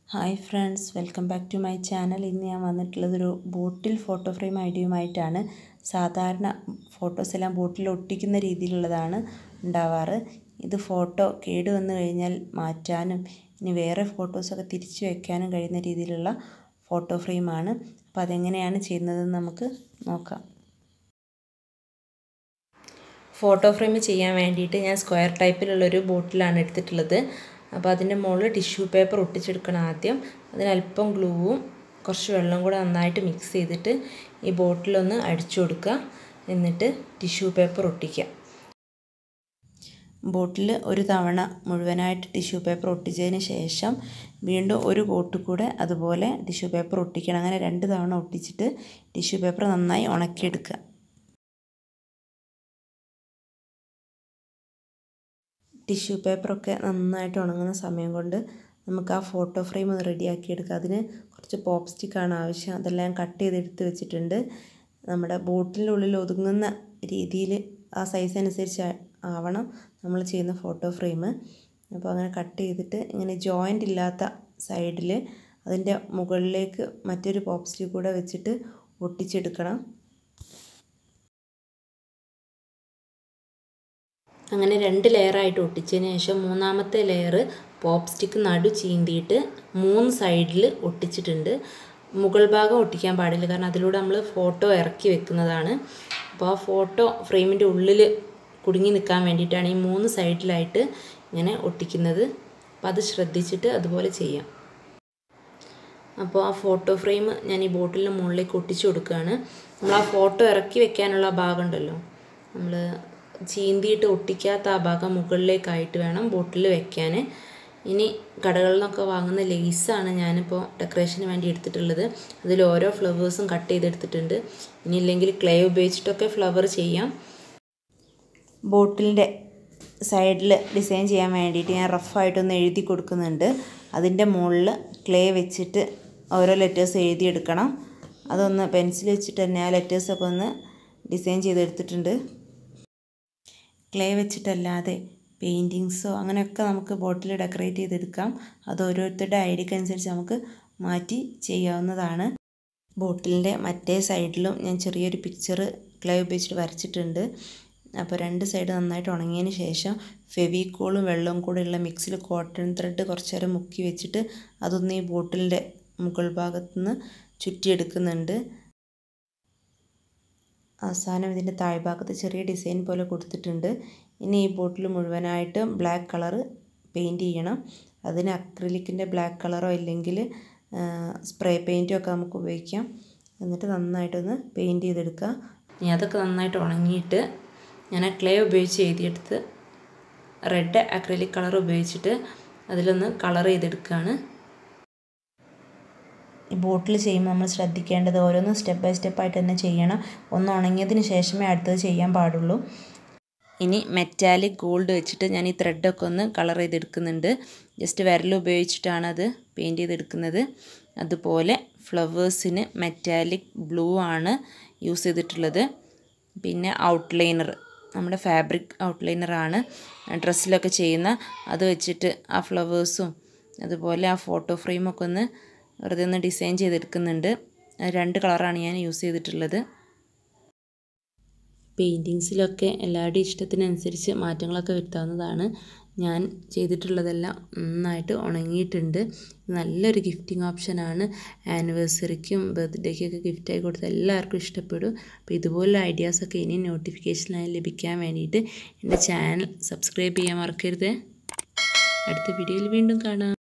hi friends welcome back to my channel ഇന്ന് ഞാൻ വന്നിട്ടുള്ളത് ഒരു ബോട്ടിൽ ഫോട്ടോ ഫ്രെയിം ഐഡിയയുമായിട്ടാണ് സാധാരണ ഫോട്ടോസ് എല്ലാം ബോട്ടിൽ ഒട്ടിക്കുന്ന രീതിയിലുള്ളതാണ് ഉണ്ടാവാറ് ഇത് ഫോട്ടോ കേട് വന്നു കഴിഞ്ഞാൽ മാറ്റാനും ഇനി വേറെ ഫോട്ടോസൊക്കെ തിരിച്ചു വയ്ക്കാനും കഴിയുന്ന രീതിയിലുള്ള ഫോട്ടോ ഫ്രെയിമാണ് അപ്പോൾ അതെങ്ങനെയാണ് ചെയ്യുന്നതെന്ന് നമുക്ക് നോക്കാം ഫോട്ടോ ഫ്രെയിം ചെയ്യാൻ വേണ്ടിയിട്ട് ഞാൻ സ്ക്വയർ ടൈപ്പിലുള്ളൊരു ബോട്ടിലാണ് എടുത്തിട്ടുള്ളത് അപ്പോൾ അതിൻ്റെ മുകളിൽ ടിഷ്യൂ പേപ്പർ ഒട്ടിച്ചെടുക്കണം ആദ്യം അതിനല്പം ഗ്ലൂവും കുറച്ച് വെള്ളം കൂടെ നന്നായിട്ട് മിക്സ് ചെയ്തിട്ട് ഈ ബോട്ടിലൊന്ന് അടിച്ചു കൊടുക്കുക എന്നിട്ട് ടിഷ്യൂ പേപ്പർ ഒട്ടിക്കുക ബോട്ടിൽ ഒരു തവണ മുഴുവനായിട്ട് ടിഷ്യൂ പേപ്പർ ഒട്ടിച്ചതിന് ശേഷം വീണ്ടും ഒരു കോട്ട് കൂടെ അതുപോലെ ടിഷ്യൂ പേപ്പർ ഒട്ടിക്കണം അങ്ങനെ രണ്ട് തവണ ഒട്ടിച്ചിട്ട് ടിഷ്യൂ പേപ്പർ നന്നായി ഉണക്കിയെടുക്കുക ടിഷ്യൂ പേപ്പറൊക്കെ നന്നായിട്ട് ഉണങ്ങുന്ന സമയം കൊണ്ട് നമുക്ക് ആ ഫോട്ടോ ഫ്രെയിം ഒന്ന് റെഡിയാക്കി എടുക്കാം അതിന് കുറച്ച് പോപ്പ് സ്റ്റിക്കാണ് ആവശ്യം അതെല്ലാം കട്ട് ചെയ്തെടുത്ത് വെച്ചിട്ടുണ്ട് നമ്മുടെ ബോട്ടിൻ്റെ ഉള്ളിൽ ഒതുങ്ങുന്ന രീതിയിൽ ആ സൈസ് അനുസരിച്ച് ആവണം നമ്മൾ ചെയ്യുന്ന ഫോട്ടോ ഫ്രെയിം അപ്പോൾ അങ്ങനെ കട്ട് ചെയ്തിട്ട് ഇങ്ങനെ ജോയിൻ്റ് ഇല്ലാത്ത സൈഡിൽ അതിൻ്റെ മുകളിലേക്ക് മറ്റൊരു പോപ്പ് സ്റ്റിക്ക് കൂടെ വെച്ചിട്ട് ഒട്ടിച്ചെടുക്കണം അങ്ങനെ രണ്ട് ലെയറായിട്ട് ഒട്ടിച്ചതിന് ശേഷം മൂന്നാമത്തെ ലെയർ പോപ്പ് സ്റ്റിക്ക് നടു ചീന്തിയിട്ട് മൂന്ന് സൈഡിൽ ഒട്ടിച്ചിട്ടുണ്ട് മുകൾ ഭാഗം ഒട്ടിക്കാൻ പാടില്ല കാരണം അതിലൂടെ നമ്മൾ ഫോട്ടോ ഇറക്കി വെക്കുന്നതാണ് അപ്പോൾ ആ ഫോട്ടോ ഫ്രെയിമിൻ്റെ ഉള്ളിൽ കുടുങ്ങി നിൽക്കാൻ വേണ്ടിയിട്ടാണ് ഈ മൂന്ന് സൈഡിലായിട്ട് ഇങ്ങനെ ഒട്ടിക്കുന്നത് അപ്പോൾ അത് ശ്രദ്ധിച്ചിട്ട് അതുപോലെ ചെയ്യാം അപ്പോൾ ആ ഫോട്ടോ ഫ്രെയിം ഞാൻ ഈ ബോട്ടിലിന് മുകളിലേക്ക് ഒട്ടിച്ചു കൊടുക്കുകയാണ് നമ്മൾ ആ ഫോട്ടോ ഇറക്കി വെക്കാനുള്ള ഭാഗം ഉണ്ടല്ലോ നമ്മൾ ചീന്തിയിട്ട് ഒട്ടിക്കാത്ത ആ ഭാഗം മുകളിലേക്കായിട്ട് വേണം ബോട്ടിൽ വെക്കാൻ ഇനി കടകളിൽ നിന്നൊക്കെ വാങ്ങുന്ന ലേസാണ് ഞാനിപ്പോൾ ഡെക്കറേഷന് വേണ്ടി എടുത്തിട്ടുള്ളത് അതിൽ ഓരോ ഫ്ലവേഴ്സും കട്ട് ചെയ്തെടുത്തിട്ടുണ്ട് ഇനി ഇല്ലെങ്കിൽ ക്ലേ ഉപയോഗിച്ചിട്ടൊക്കെ ഫ്ലവർ ചെയ്യാം ബോട്ടിലിൻ്റെ സൈഡിൽ ഡിസൈൻ ചെയ്യാൻ വേണ്ടിയിട്ട് ഞാൻ റഫായിട്ടൊന്ന് എഴുതി കൊടുക്കുന്നുണ്ട് അതിൻ്റെ മുകളിൽ ക്ലേ വെച്ചിട്ട് ഓരോ ലെറ്റേഴ്സ് എഴുതിയെടുക്കണം അതൊന്ന് പെൻസിൽ വെച്ചിട്ട് തന്നെ ആ ലെറ്റേഴ്സൊക്കെ ഒന്ന് ഡിസൈൻ ചെയ്തെടുത്തിട്ടുണ്ട് ക്ലേ വെച്ചിട്ടല്ലാതെ പെയിൻറ്റിങ്സോ അങ്ങനെയൊക്കെ നമുക്ക് ബോട്ടിൽ ഡെക്കറേറ്റ് ചെയ്തെടുക്കാം അത് ഓരോരുത്തരുടെ ഐഡിയക്ക് അനുസരിച്ച് നമുക്ക് മാറ്റി ചെയ്യാവുന്നതാണ് ബോട്ടിലിൻ്റെ മറ്റേ സൈഡിലും ഞാൻ ചെറിയൊരു പിക്ചർ ക്ലേ ഉപയോഗിച്ചിട്ട് വരച്ചിട്ടുണ്ട് അപ്പോൾ രണ്ട് സൈഡ് നന്നായിട്ട് ഉണങ്ങിയതിന് ശേഷം ഫെവിക്കോളും വെള്ളവും കൂടെ ഉള്ള മിക്സിൽ കോട്ടൺ ത്രെഡ് കുറച്ച് നേരം മുക്കി വെച്ചിട്ട് അതൊന്ന് ഈ ബോട്ടിലിൻ്റെ മുകൾ ഭാഗത്തുനിന്ന് ചുറ്റിയെടുക്കുന്നുണ്ട് അവസാനം ഇതിൻ്റെ താഴ്ഭാഗത്ത് ചെറിയ ഡിസൈൻ പോലെ കൊടുത്തിട്ടുണ്ട് ഇനി ഈ ബോട്ടിൽ മുഴുവനായിട്ട് ബ്ലാക്ക് കളറ് പെയിൻറ്റ് ചെയ്യണം അതിന് അക്രിലിക്കിൻ്റെ ബ്ലാക്ക് കളറോ ഇല്ലെങ്കിൽ സ്പ്രേ പെയിൻറ്റോ ഒക്കെ നമുക്ക് ഉപയോഗിക്കാം എന്നിട്ട് നന്നായിട്ടൊന്ന് പെയിൻറ്റ് ചെയ്തെടുക്കുക ഇനി അതൊക്കെ നന്നായിട്ട് ഉണങ്ങിയിട്ട് ഞാൻ ക്ലേ ഉപയോഗിച്ച് എഴുതിയെടുത്ത് റെഡ് അക്രിലിക് കളർ ഉപയോഗിച്ചിട്ട് അതിലൊന്ന് കളർ ചെയ്തെടുക്കുകയാണ് ഈ ബോട്ടിൽ ചെയ്യുമ്പോൾ നമ്മൾ ശ്രദ്ധിക്കേണ്ടത് ഓരോന്നും സ്റ്റെപ്പ് ബൈ സ്റ്റെപ്പായിട്ട് തന്നെ ചെയ്യണം ഒന്ന് ഉണങ്ങിയതിന് ശേഷമേ അടുത്തത് ചെയ്യാൻ പാടുള്ളൂ ഇനി മെറ്റാലിക് ഗോൾഡ് വെച്ചിട്ട് ഞാൻ ഈ ത്രെഡൊക്കെ ഒന്ന് കളർ ചെയ്തെടുക്കുന്നുണ്ട് ജസ്റ്റ് വിരൽ ഉപയോഗിച്ചിട്ടാണ് അത് പെയിൻറ്റ് ചെയ്തെടുക്കുന്നത് അതുപോലെ ഫ്ലവേഴ്സിന് മെറ്റാലിക് ബ്ലൂ ആണ് യൂസ് ചെയ്തിട്ടുള്ളത് പിന്നെ ഔട്ട്ലൈനർ നമ്മുടെ ഫാബ്രിക് ഔട്ട്ലൈനറാണ് ഡ്രസ്സിലൊക്കെ ചെയ്യുന്ന അത് വെച്ചിട്ട് ആ ഫ്ലവേഴ്സും അതുപോലെ ആ ഫോട്ടോ ഫ്രെയിമൊക്കെ ഒന്ന് വെറുതെ ഒന്ന് ഡിസൈൻ ചെയ്തെടുക്കുന്നുണ്ട് രണ്ട് കളറാണ് ഞാൻ യൂസ് ചെയ്തിട്ടുള്ളത് പെയിൻറ്റിങ്സിലൊക്കെ എല്ലാവരുടെയും ഇഷ്ടത്തിനനുസരിച്ച് മാറ്റങ്ങളൊക്കെ വരുത്താവുന്നതാണ് ഞാൻ ചെയ്തിട്ടുള്ളതെല്ലാം നന്നായിട്ട് ഉണങ്ങിയിട്ടുണ്ട് നല്ലൊരു ഗിഫ്റ്റിംഗ് ഓപ്ഷനാണ് ആനിവേഴ്സറിക്കും ബർത്ത്ഡേക്കൊക്കെ ഗിഫ്റ്റായി കൊടുത്താൽ എല്ലാവർക്കും ഇഷ്ടപ്പെടും അപ്പോൾ ഇതുപോലുള്ള ഐഡിയാസൊക്കെ ഇനി നോട്ടിഫിക്കേഷനായി ലഭിക്കാൻ വേണ്ടിയിട്ട് എൻ്റെ ചാനൽ സബ്സ്ക്രൈബ് ചെയ്യാൻ മറക്കരുത് അടുത്ത വീഡിയോയിൽ വീണ്ടും കാണാം